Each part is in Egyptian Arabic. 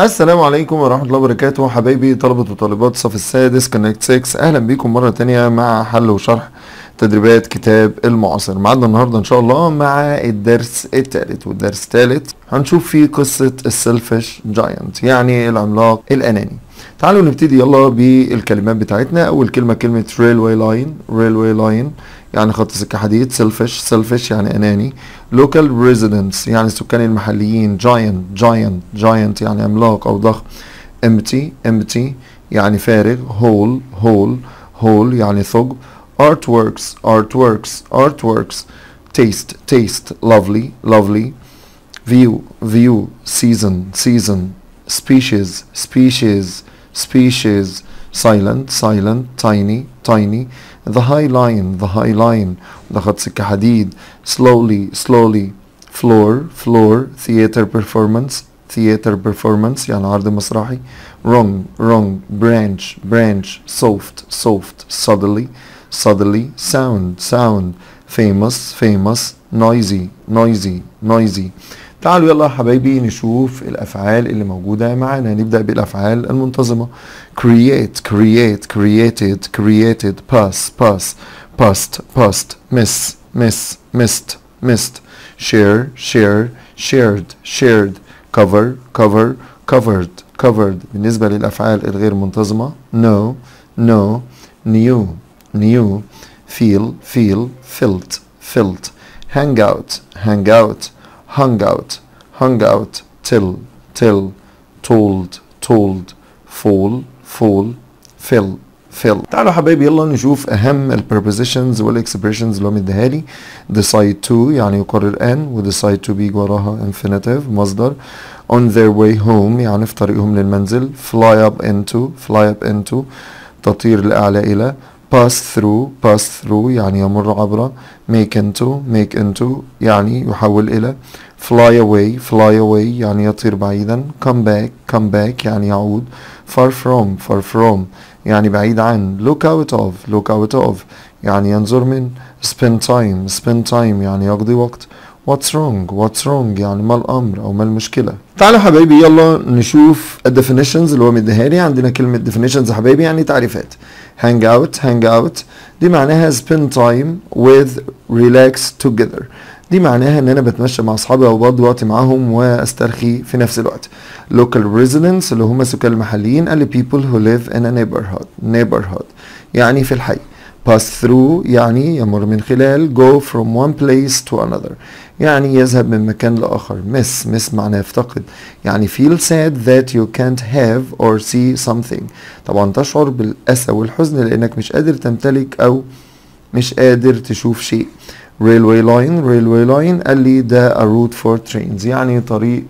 السلام عليكم ورحمة الله وبركاته حبايبي طلبة وطالبات الصف السادس كونكت 6 أهلا بيكم مرة تانية مع حل وشرح تدريبات كتاب المعاصر معادنا النهاردة إن شاء الله مع الدرس الثالث والدرس الثالث هنشوف فيه قصة السيلفش جاينت يعني العملاق الأناني تعالوا نبتدي يلا بالكلمات بتاعتنا أول كلمة كلمة railway line railway line يعني خط سكة حديد سيلفش سيلفش يعني أناني local residents يعني السكان المحليين giant giant giant يعني عملاق أو ضخم empty empty يعني فارغ whole whole whole يعني ثقب artworks artworks artworks taste taste lovely lovely view view season season species species species silent silent tiny tiny the high line the high line ده خط سكة حديد slowly slowly floor floor theater performance theater performance يعني عرض مسرحي wrong wrong branch branch soft soft suddenly suddenly sound sound famous famous noisy noisy noisy تعالوا يلا يا حبايبي نشوف الافعال اللي موجوده معانا نبدا بالافعال المنتظمه create create created created pass pass passed passed miss miss missed missed share share shared shared cover cover covered covered بالنسبه للافعال الغير منتظمه no no new new feel feel felt felt hang out hang out hung out hung out till till told told fall fall fill fill تعالوا حبايبي يلا نشوف اهم البربوزيشنز والاكسبريشنز اللي هو مديها لي decide to يعني يقرر ان و decide to بيجي وراها infinitive مصدر on their way home يعني في طريقهم للمنزل fly up into fly up into تطير لأعلى إلى pass through pass through يعني يمر عبر make into make into يعني يحول إلى fly away fly away يعني يطير بعيدا come back come back يعني يعود far from far from يعني بعيد عن look out of look out of يعني ينظر من spend time spend time يعني يقضي وقت what's wrong what's wrong يعني ما الامر او ما المشكله تعالوا حبايبي يلا نشوف الديفينيشنز اللي هو مديها لي عندنا كلمه definitions يا حبايبي يعني تعريفات hang out hang out دي معناها spend time with relax together دي معناها ان انا بتمشى مع اصحابي او بقضي وقت معاهم واسترخي في نفس الوقت local residents اللي هم السكان المحليين قال people who live in a neighborhood neighborhood يعني في الحي pass through يعني يمر من خلال go from one place to another يعني يذهب من مكان لآخر miss miss معناه يفتقد يعني feel sad that you can't have or see something طبعا تشعر بالأسى والحزن لأنك مش قادر تمتلك أو مش قادر تشوف شيء railway line railway line قال لي ده a route for trains يعني طريق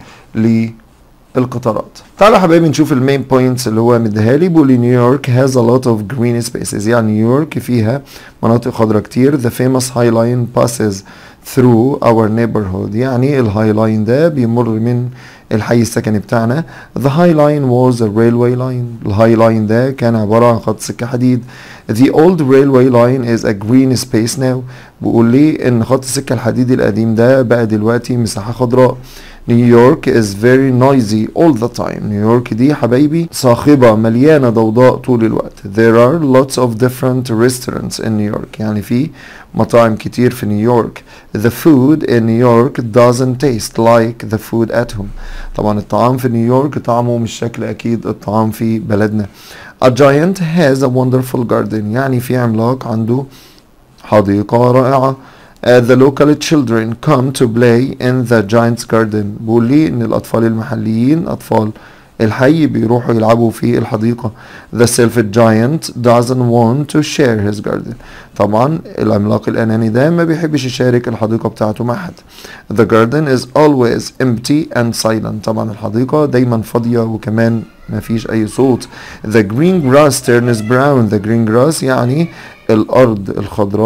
للقطارات تعالوا يا حبايبي نشوف المين بوينتس اللي هو مديها لي بيقول لي نيويورك has a lot of green spaces يعني نيويورك فيها مناطق خضراء كتير the famous high line passes through our neighborhood يعني الهاي لاين ده بيمر من الحي السكني بتاعنا the high line was a railway line الهاي لاين ده كان عبارة عن خط سكة حديد the old railway line is a green space now بيقول لي ان خط السكة الحديدي القديم ده بقى دلوقتي مساحة خضراء نيويورك is very noisy all the time نيويورك دي حبايبي صاخبة مليانة ضوضاء طول الوقت there are lots of different restaurants in New York يعني في مطاعم كتير في نيويورك the food in New York doesn't taste like the food at home طبعا الطعام في نيويورك طعمه مش شكل اكيد الطعام في بلدنا a giant has a wonderful garden يعني في عملاق عنده حديقة رائعة Uh, the local children come to play in the giant's garden بيقول لي ان الاطفال المحليين اطفال الحي بيروحوا يلعبوا في الحديقة the self giant doesn't want to share his garden طبعا العملاق الأناني ده ما بيحبش يشارك الحديقة بتاعته مع حد the garden is always empty and silent طبعا الحديقة دايما فاضية وكمان ما فيش أي صوت the green grass turns brown the green grass يعني الأرض الخضراء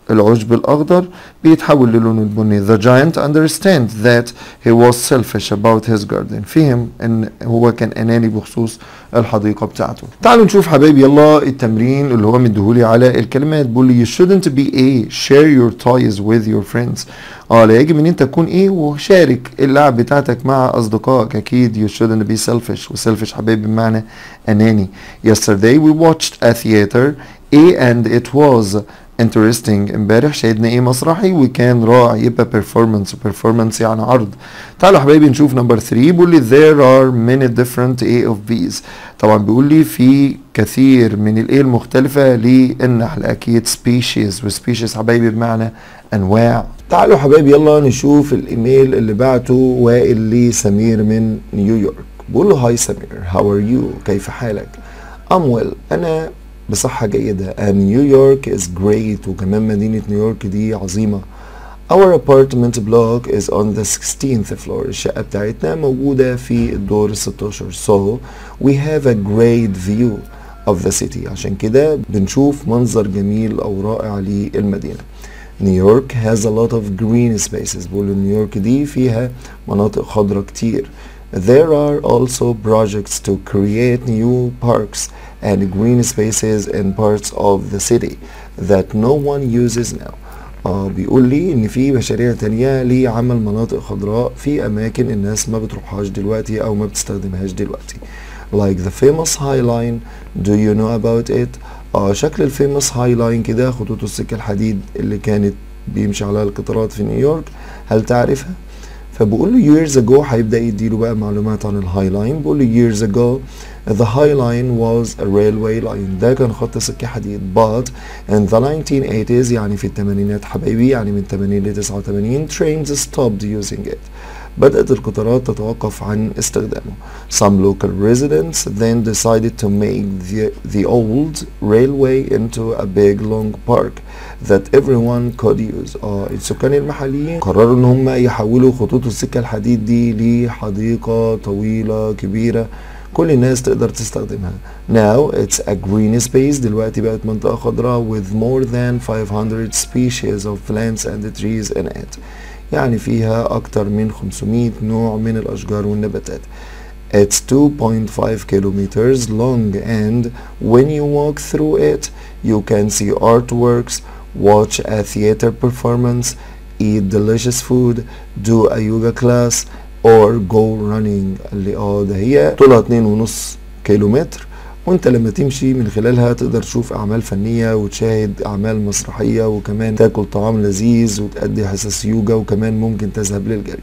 العشب الأخضر بيتحول للون البني the giant understand that he was selfish about his garden فهم ان هو كان اناني بخصوص الحديقة بتاعته تعالوا نشوف حبايبي يلا التمرين اللي هو مديهولي على الكلمات بيقول لي you shouldn't be a share your toys with your friends اه لا يجب ان انت تكون ايه وشارك اللعب بتاعتك مع اصدقائك اكيد you shouldn't be selfish وselfish حبايبي بمعنى اناني yesterday we watched a theater A and it was interesting امبارح شاهدنا ايه مسرحي وكان رائع يبقى performance performance يعني عرض تعالوا حبايبي نشوف نمبر 3 بيقول لي there are many different A of B's طبعا بيقول لي في كثير من الايه المختلفة للنحل اكيد species وسبيشيز حبايبي بمعنى انواع تعالوا حبايبي يلا نشوف الايميل اللي بعته وائل لسمير من نيويورك بيقول له هاي سمير هاو ار يو كيف حالك I'm well انا بصحة جيدة and New York is great وكمان مدينة نيويورك دي عظيمة Our apartment block is on the 16th floor الشقة بتاعتنا موجودة في الدور 16 so we have a great view of the city عشان كده بنشوف منظر جميل أو رائع للمدينة نيويورك has a lot of green spaces بقول نيويورك دي فيها مناطق خضراء كتير There are also projects to create new parks and green spaces in parts of the city that no one uses now. آه بيقول لي ان في مشاريع تانية لعمل مناطق خضراء في اماكن الناس ما بتروحهاش دلوقتي او ما بتستخدمهاش دلوقتي. Like the famous High Line, do you know about it? آه شكل الفيموس هاي لاين كده خطوط السكة الحديد اللي كانت بيمشي عليها القطارات في نيويورك هل تعرفها؟ فبقول له years ago هيبدأ يديله بقى معلومات عن الهاي لاين بقول له years ago the high line was a railway line ده كان خط سكة حديد but in the 1980s يعني في الثمانينات حبايبي يعني من 80 ل 89 trains stopped using it بدأت القطارات تتوقف عن استخدامه. Some local residents then decided to make the, the old railway into a big long park that everyone could use. اه السكان المحليين قرروا ان هم يحولوا خطوط السكة الحديد دي لحديقة طويلة كبيرة كل الناس تقدر تستخدمها. Now it's a green space دلوقتي بقت منطقة خضراء with more than 500 species of plants and trees in it. يعني فيها أكتر من 500 نوع من الأشجار والنباتات. It's 2.5 kilometers long and when you walk through it you can see artworks, watch a theater performance, eat delicious food, do a yoga class or go running اللي اه ده هي طولها 2.5 كيلومتر وانت لما تمشي من خلالها تقدر تشوف اعمال فنية وتشاهد اعمال مسرحية وكمان تاكل طعام لذيذ وتأدي حصص يوجا وكمان ممكن تذهب للجري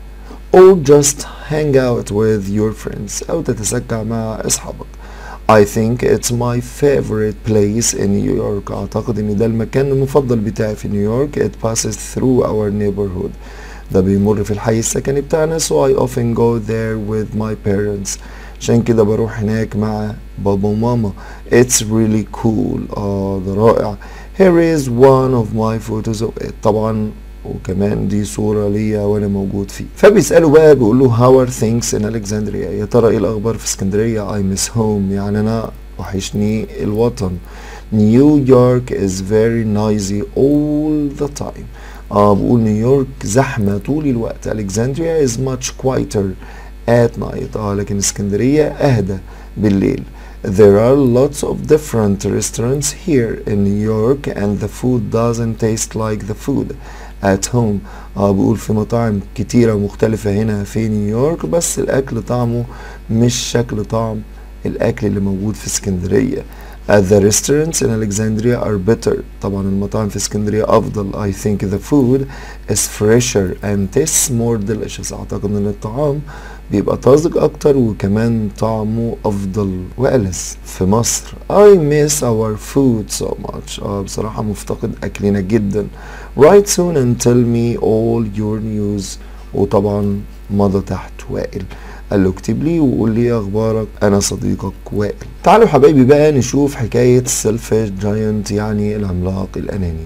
or just hang out with your friends او تتسكع مع اصحابك I think it's my favorite place in New York اعتقد ان ده المكان المفضل بتاعي في نيويورك it passes through our neighborhood ده بيمر في الحي السكني بتاعنا so I often go there with my parents عشان كده بروح هناك مع بابا وماما it's really cool اه ده رائع here is one of my photos of it طبعا وكمان دي صورة ليا وانا موجود فيه فبيسأله بقى بيقول له how are things in Alexandria يا ترى ايه الاخبار في اسكندرية I miss home يعني انا وحشني الوطن New York is very noisy all the time اه بقول نيويورك زحمة طول الوقت Alexandria is much quieter at night اه لكن اسكندرية اهدى بالليل There are lots of different restaurants here in New York and the food doesn't taste like the food at home اه بقول في مطاعم كتيرة مختلفة هنا في نيويورك بس الأكل طعمه مش شكل طعم الأكل اللي موجود في اسكندرية At the restaurants in Alexandria are better طبعا المطاعم في اسكندرية أفضل I think the food is fresher and tastes more delicious أعتقد إن الطعام بيبقى طازج أكتر وكمان طعمه أفضل وألذ في مصر I miss our food so much آه بصراحة مفتقد أكلنا جدا Write soon and tell me all your news وطبعا مضى تحت وائل قال له اكتب لي وقول لي اخبارك انا صديقك وائل تعالوا حبايبي بقى نشوف حكاية سيلفيش جاينت يعني العملاق الاناني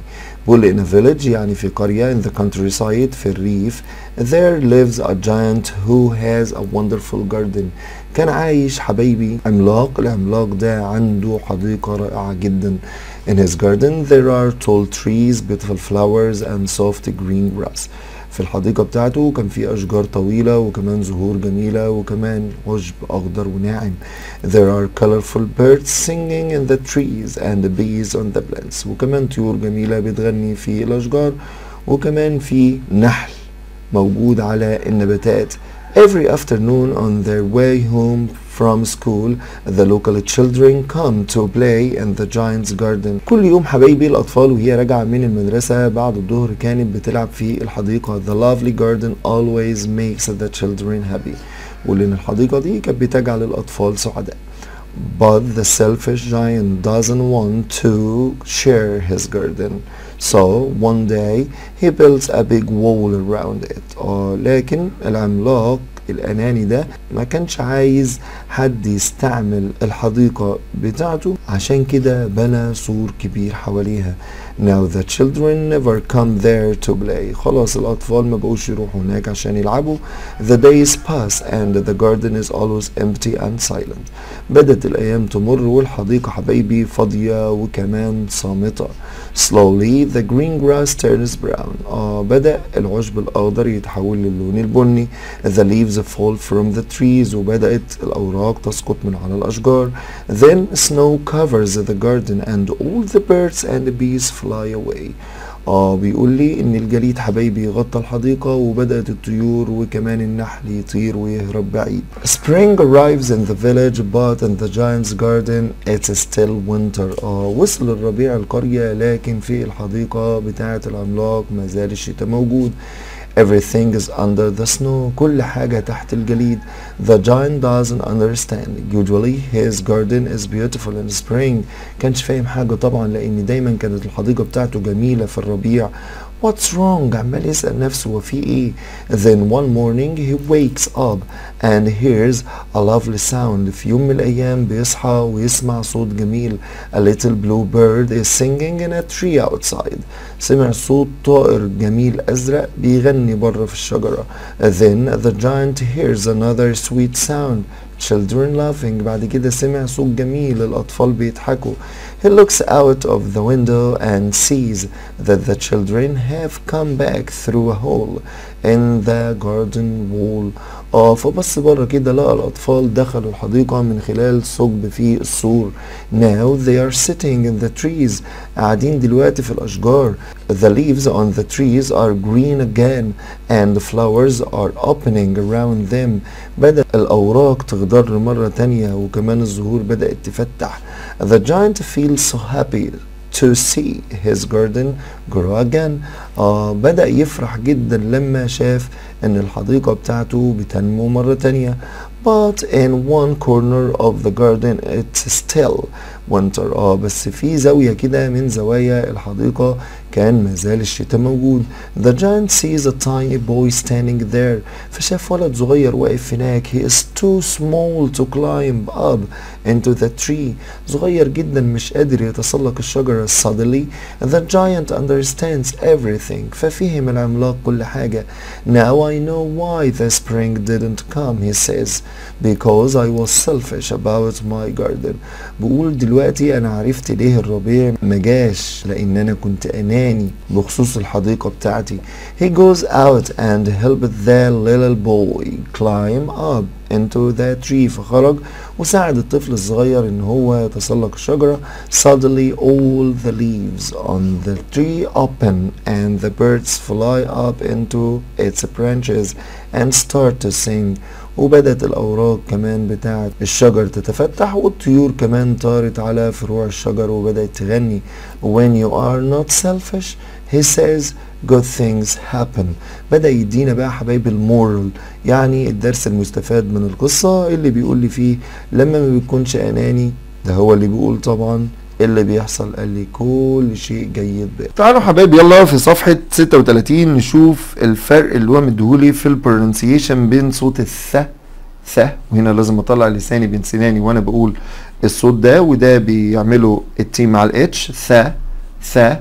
بقول in a village يعني في قرية in the countryside في الريف there lives a giant who has a wonderful garden كان عايش حبايبي عملاق العملاق ده عنده حديقة رائعة جدا in his garden there are tall trees beautiful flowers and soft green grass في الحديقة بتاعته كان في أشجار طويلة وكمان زهور جميلة وكمان عشب أخضر وناعم There are colorful birds singing in the trees and bees on the plants وكمان طيور جميلة بتغني في الأشجار وكمان في نحل موجود على النباتات Every afternoon on their way home from school the local children come to play in the giant's garden كل يوم حبايبي الأطفال وهي راجعة من المدرسة بعد الظهر كانت بتلعب في الحديقة The lovely garden always makes the children happy ولأن الحديقة دي كانت بتجعل الأطفال سعداء But the selfish giant doesn't want to share his garden. So one day he builds a big wall around it. آه لكن العملاق الأناني ده ما كانش عايز حد يستعمل الحديقة بتاعته عشان كده بنى سور كبير حواليها Now the children never come there to play خلاص الأطفال ما بقوش يروحوا هناك عشان يلعبوا The days pass and the garden is always empty and silent بدت الأيام تمر والحديقة حبايبي فاضية وكمان صامتة Slowly the green grass turns brown آه بدأ العشب الأخضر يتحول للون البني The leaves fall from the trees وبدأت الأوراق تسقط من على الأشجار Then snow covers the garden and all the birds and the bees fly away اه بيقول لي ان الجليد حبايبي غطى الحديقة وبدأت الطيور وكمان النحل يطير ويهرب بعيد Spring arrives in the village but in the giant's garden it's still winter اه وصل الربيع القرية لكن في الحديقة بتاعة العملاق ما زال الشتاء موجود Everything is under the snow. كل حاجة تحت الجليد. The giant doesn't understand. Usually his garden is beautiful in spring. كانش فاهم حاجة طبعا لأن دايما كانت الحديقة بتاعته جميلة في الربيع. What's wrong? عمال يسأل نفسه وفي ايه؟ Then one morning he wakes up and hears a lovely sound. في يوم من الأيام بيصحى ويسمع صوت جميل. A little blue bird is singing in a tree outside. سمع صوت طائر جميل أزرق بيغني بره في الشجرة. Then the giant hears another sweet sound. Children laughing بعد كده سمع صوت جميل الأطفال بيضحكوا. He looks out of the window and sees that the children have come back through a hole in the garden wall. اه فبص بره كده لقى الأطفال دخلوا الحديقة من خلال ثقب في السور. Now they are sitting in the trees. قاعدين دلوقتي في الأشجار. The leaves on the trees are green again and the flowers are opening around them. بدأ الأوراق تخضر مرة تانية وكمان الزهور بدأت تفتح. The giant feels so happy to see his garden grow again آه بدأ يفرح جدا لما شاف ان الحديقة بتاعته بتنمو مرة تانية but in one corner of the garden it's still winter اه بس في زاوية كده من زوايا الحديقة كان مازال الشتاء موجود the giant sees a tiny boy standing there فشاف ولد صغير واقف هناك he is too small to climb up into the tree صغير جدا مش قادر يتسلق الشجرة suddenly the giant understands everything ففهم العملاق كل حاجة now I know why the spring didn't come he says because I was selfish about my garden بقول دلوقتي انا عرفت ليه الربيع مجاش لان انا كنت اناني بخصوص الحديقة بتاعتي he goes out and helped the little boy climb up into the tree فخرج وساعد الطفل الصغير ان هو يتسلق الشجرة suddenly all the leaves on the tree open and the birds fly up into its branches and start to sing وبدأت الأوراق كمان بتاعة الشجر تتفتح والطيور كمان طارت على فروع الشجر وبدأت تغني When you are not selfish he says good things happen بدأ يدينا بقى حبايب المورال يعني الدرس المستفاد من القصة اللي بيقول لي فيه لما ما بيكونش أناني ده هو اللي بيقول طبعا اللي بيحصل قال لي كل شيء جيد بقى تعالوا حبايبي يلا في صفحة 36 نشوف الفرق اللي هو مديهولي في البرونسيشن بين صوت الث ث وهنا لازم اطلع لساني بين سناني وانا بقول الصوت ده وده بيعمله التي مع الاتش ث ث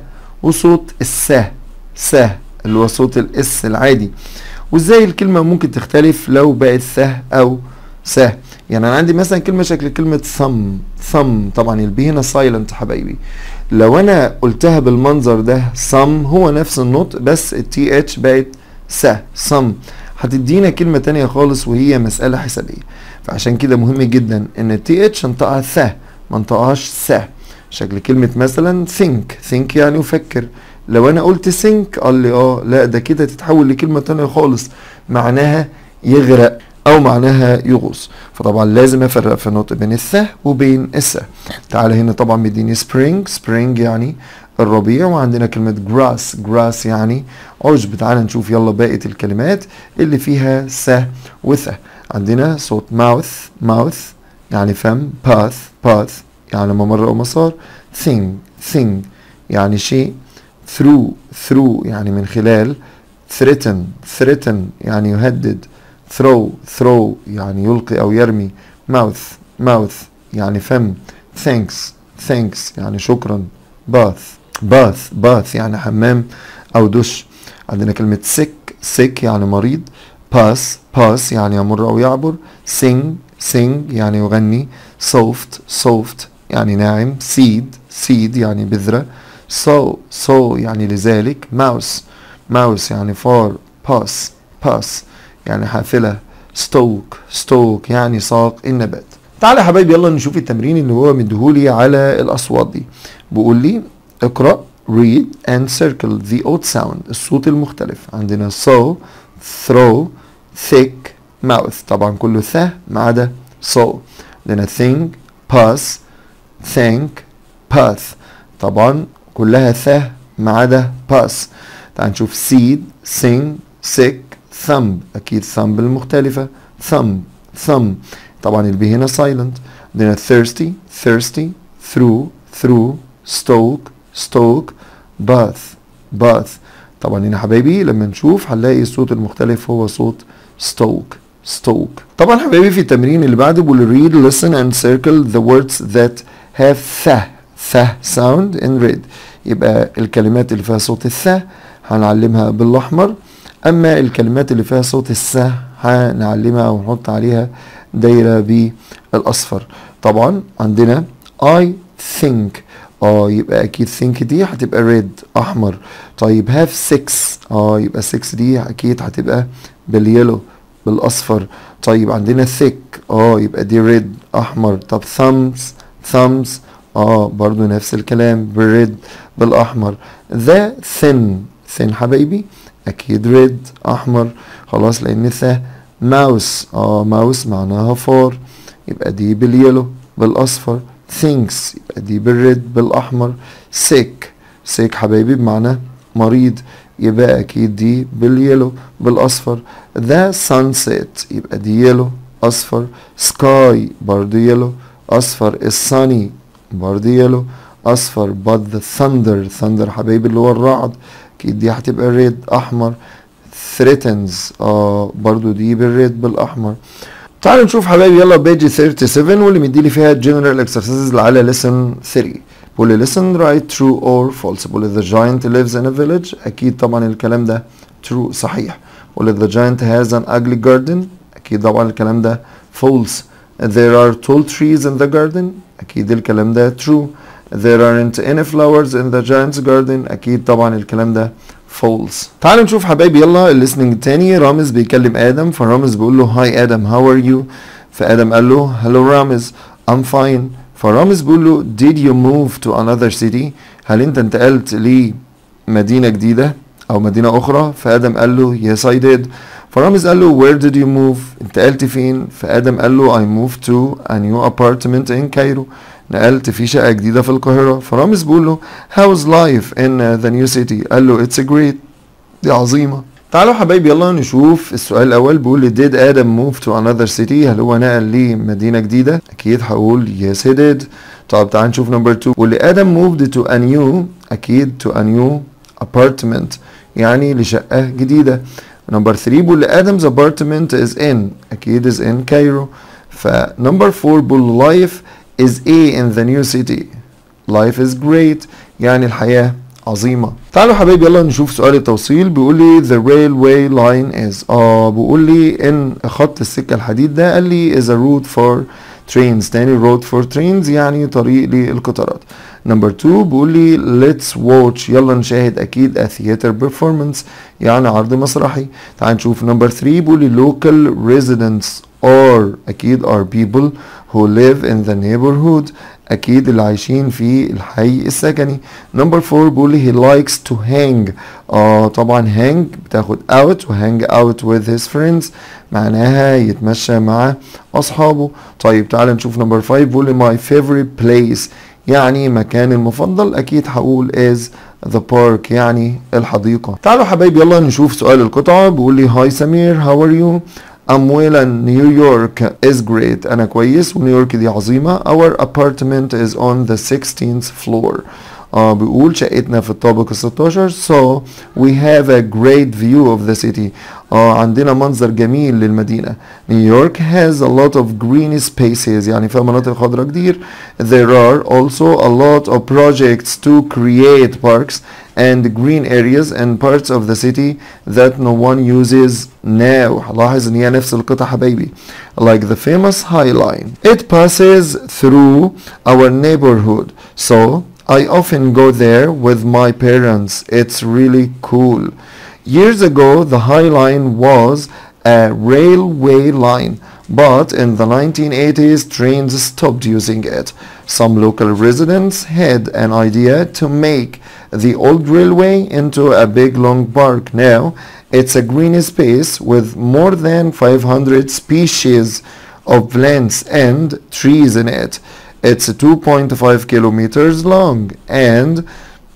وصوت السه سه اللي هو صوت الاس العادي وازاي الكلمة ممكن تختلف لو بقت سه او سه يعني انا عندي مثلا كلمة شكل كلمة ثم ثم طبعا البي هنا سايلنت حبايبي لو انا قلتها بالمنظر ده صم هو نفس النطق بس التي اتش بقت سه صم هتدينا كلمة تانية خالص وهي مسألة حسابية فعشان كده مهم جدا ان التي اتش انطقها ث ما انطقهاش س شكل كلمة مثلا think think يعني افكر لو انا قلت think قال لي اه لا ده كده تتحول لكلمة تانية خالص معناها يغرق او معناها يغوص فطبعا لازم افرق في النطق بين الث وبين الس تعالى هنا طبعا مديني spring spring يعني الربيع وعندنا كلمة grass grass يعني عشب تعالى نشوف يلا باقية الكلمات اللي فيها س وث عندنا صوت mouth mouth يعني فم path path يعني ممر أو مسار thing thing يعني شيء through through يعني من خلال threaten threaten يعني يهدد throw throw يعني يلقي أو يرمي mouth mouth يعني فم thanks thanks يعني شكرا bath bath bath يعني حمام أو دش عندنا كلمة sick sick يعني مريض pass pass يعني يمر أو يعبر sing sing يعني يغني soft soft يعني ناعم seed seed يعني بذرة so so يعني لذلك mouse mouse يعني فار pass pass يعني حافلة ستوك ستوك يعني ساق النبات تعالى يا حبايبي يلا نشوف التمرين اللي هو مديهولي على الأصوات دي بيقول لي اقرأ read and circle the odd sound الصوت المختلف عندنا so throw thick mouth طبعا كله ث ما عدا so عندنا think pass thank path طبعا كلها ث ما عدا pass تعال نشوف seed sing sick thumb اكيد thumb المختلفة thumb thumb طبعا البي هنا silent عندنا thirsty thirsty through through stoke stoke bath bath طبعا هنا حبايبي لما نشوف هنلاقي الصوت المختلف هو صوت stoke stoke طبعا حبايبي في التمرين اللي بعده بقول read listen and circle the words that have th th sound in red يبقى الكلمات اللي فيها صوت الث هنعلمها بالاحمر اما الكلمات اللي فيها صوت الس هنعلمها ونحط عليها دايره بالاصفر طبعا عندنا I think اه يبقى اكيد think دي هتبقى red احمر طيب have six اه يبقى six دي اكيد هتبقى باليلو بالاصفر طيب عندنا thick اه يبقى دي red احمر طب thumbs thumbs اه برضو نفس الكلام بالريد بالاحمر ذا thin thin حبايبي اكيد ريد احمر خلاص لان ثا ماوس اه ماوس معناها فار يبقى دي باليلو بالاصفر things يبقى دي بالريد بالاحمر sick sick حبايبي بمعنى مريض يبقى اكيد دي باليلو بالاصفر the sunset يبقى دي يلو اصفر sky برضو يلو اصفر الساني برضو يلو اصفر but the thunder thunder حبايبي اللي هو الرعد اكيد دي هتبقى ريد احمر threatens اه برضو دي بالريد بالاحمر تعالوا نشوف حبايبي يلا بيج 37 واللي مديلي فيها general exercises على lesson 3 بقول لي listen write true or false بقول لي the giant lives in a village اكيد طبعا الكلام ده true صحيح بقول لي the giant has an ugly garden اكيد طبعا الكلام ده false there are tall trees in the garden اكيد الكلام ده true there aren't any flowers in the giant's garden اكيد طبعا الكلام ده false تعالوا نشوف حبايبي يلا الليسننج التاني رامز بيكلم ادم فرامز بيقول له هاي ادم هاو ار يو فادم قال له هلو رامز I'm fine فرامز بيقول له did you move to another city هل انت انتقلت لمدينة جديدة او مدينة اخرى فادم قال له yes I did فرامز قال له where did you move انتقلت فين فادم قال له I moved to a new apartment in Cairo نقلت في شقة جديدة في القاهرة فرامز بيقول له how's life in the new city قال له it's great دي عظيمة تعالوا حبايبي يلا نشوف السؤال الأول بيقول لي did آدم move to another city هل هو نقل لمدينة جديدة أكيد هقول yes he did طب تعال نشوف نمبر 2 بيقول لي آدم moved to a new أكيد to a new apartment يعني لشقة جديدة نمبر 3 بيقول لي آدم's apartment is in أكيد is in Cairo فنمبر 4 بيقول life is a in the new city life is great يعني الحياة عظيمة تعالوا حبايبي يلا نشوف سؤال التوصيل بيقول لي the railway line is اه بيقول لي ان خط السكة الحديد ده قال لي is a route for trains تاني road for trains يعني طريق للقطارات نمبر 2 بيقول لي let's watch يلا نشاهد اكيد a theater performance يعني عرض مسرحي تعال نشوف نمبر 3 بيقول لي local residents are اكيد are people who live in the neighborhood اكيد اللي عايشين في الحي السكني نمبر 4 بيقول لي he likes to hang اه طبعا hang بتاخد out و hang out with his friends معناها يتمشى مع اصحابه طيب تعال نشوف نمبر 5 بيقول لي my favorite place يعني مكاني المفضل اكيد هقول is the park يعني الحديقة تعالوا حبايبي يلا نشوف سؤال القطعة بيقول لي هاي سمير how are you I'm well and New York is great أنا كويس ونيويورك دي عظيمة Our apartment is on the 16th floor آه بيقول شقتنا في الطابق ال 16 so we have a great view of the city آه عندنا منظر جميل للمدينة نيويورك has a lot of green spaces يعني فيها مناطق خضراء كتير there are also a lot of projects to create parks and green areas and parts of the city that no one uses now هلاحظ ان هي نفس القطع حبايبي like the famous High Line it passes through our neighborhood so I often go there with my parents it's really cool years ago the High Line was a railway line but in the 1980s trains stopped using it some local residents had an idea to make the old railway into a big long park. Now it's a green space with more than 500 species of plants and trees in it. It's 2.5 kilometers long and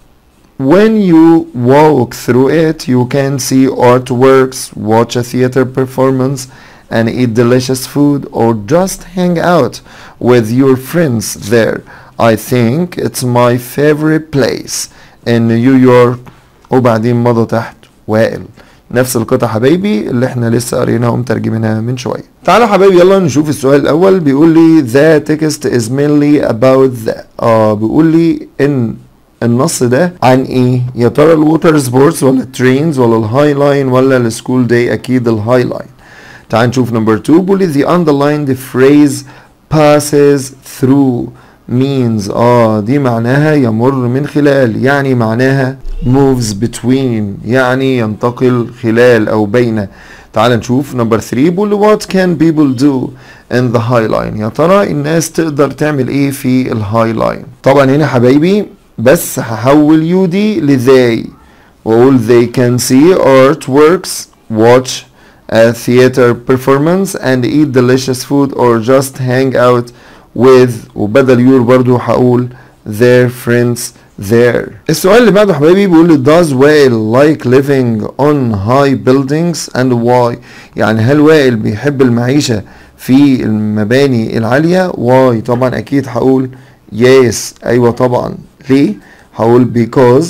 when you walk through it you can see artworks, watch a theater performance and eat delicious food or just hang out with your friends there. I think it's my favorite place. in نيويورك وبعدين مضى تحت وائل نفس القطع حبايبي اللي احنا لسه قريناها ومترجمينها من شويه تعالوا حبايبي يلا نشوف السؤال الاول بيقول لي the text is mainly about the اه بيقول لي ان النص ده عن ايه يا ترى الووتر سبورتس ولا الترينز ولا الهاي لاين ولا السكول داي اكيد الهاي لاين تعال نشوف نمبر 2 بيقول لي the underlined phrase passes through means اه دي معناها يمر من خلال يعني معناها moves between يعني ينتقل خلال او بين تعال نشوف نمبر 3 بيقول what can people do in the high line يا ترى الناس تقدر تعمل ايه في الهاي لاين طبعا هنا حبايبي بس هحول يو دي لذي واقول they can see artworks watch a theater performance and eat delicious food or just hang out with وبدل يور برضو هقول their friends there السؤال اللي بعده حبايبي بيقول لي does whale like living on high buildings and why يعني هل وائل بيحب المعيشة في المباني العالية why طبعا اكيد هقول yes ايوه طبعا ليه هقول because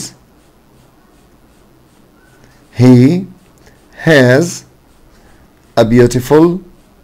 he has a beautiful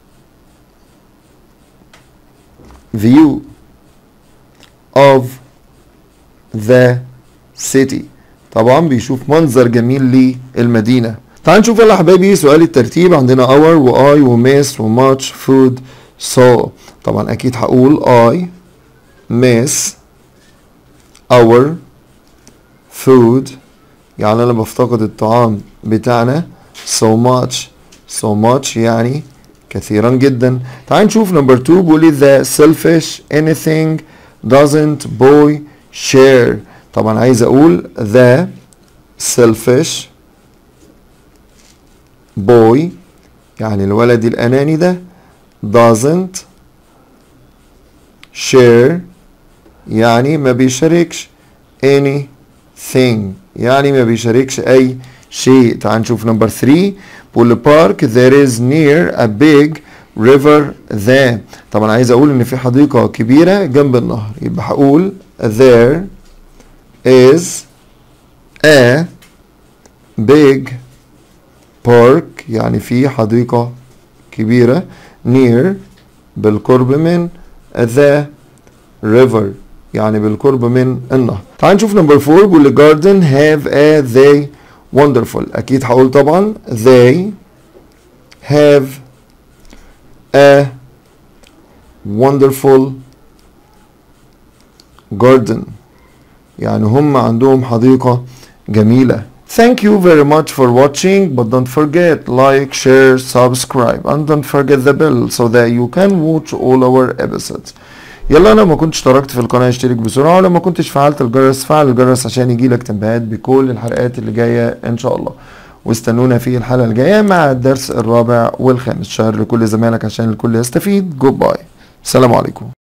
view of the city طبعا بيشوف منظر جميل للمدينة تعال نشوف يلا حبايبي سؤال الترتيب عندنا our و I و miss و much food so طبعا اكيد هقول I miss our food يعني انا بفتقد الطعام بتاعنا so much so much يعني كثيرا جدا تعال نشوف نمبر 2 بيقول لي the selfish anything doesn't boy share طبعا عايز اقول the selfish boy يعني الولد الاناني ده doesn't share يعني ما بيشاركش anything يعني ما بيشاركش اي شيء تعال نشوف نمبر 3 بيقول park there is near a big river there طبعا عايز اقول ان في حديقة كبيرة جنب النهر يبقى هقول there is a big park يعني في حديقة كبيرة near بالقرب من the river يعني بالقرب من النهر تعال نشوف نمبر 4 بيقول garden have a they wonderful اكيد هقول طبعا they have a wonderful garden يعني هم عندهم حديقة جميلة Thank you very much for watching but don't forget like, share, subscribe and don't forget the bell so that you can watch all our episodes يلا انا ما كنتش اشتركت في القناة اشترك بسرعة ولما كنتش فعلت الجرس فعل الجرس عشان يجيلك تنبيهات بكل الحلقات اللي جاية ان شاء الله واستنونا في الحلقة الجاية مع الدرس الرابع والخامس شهر لكل زمالك عشان الكل يستفيد جود باي السلام عليكم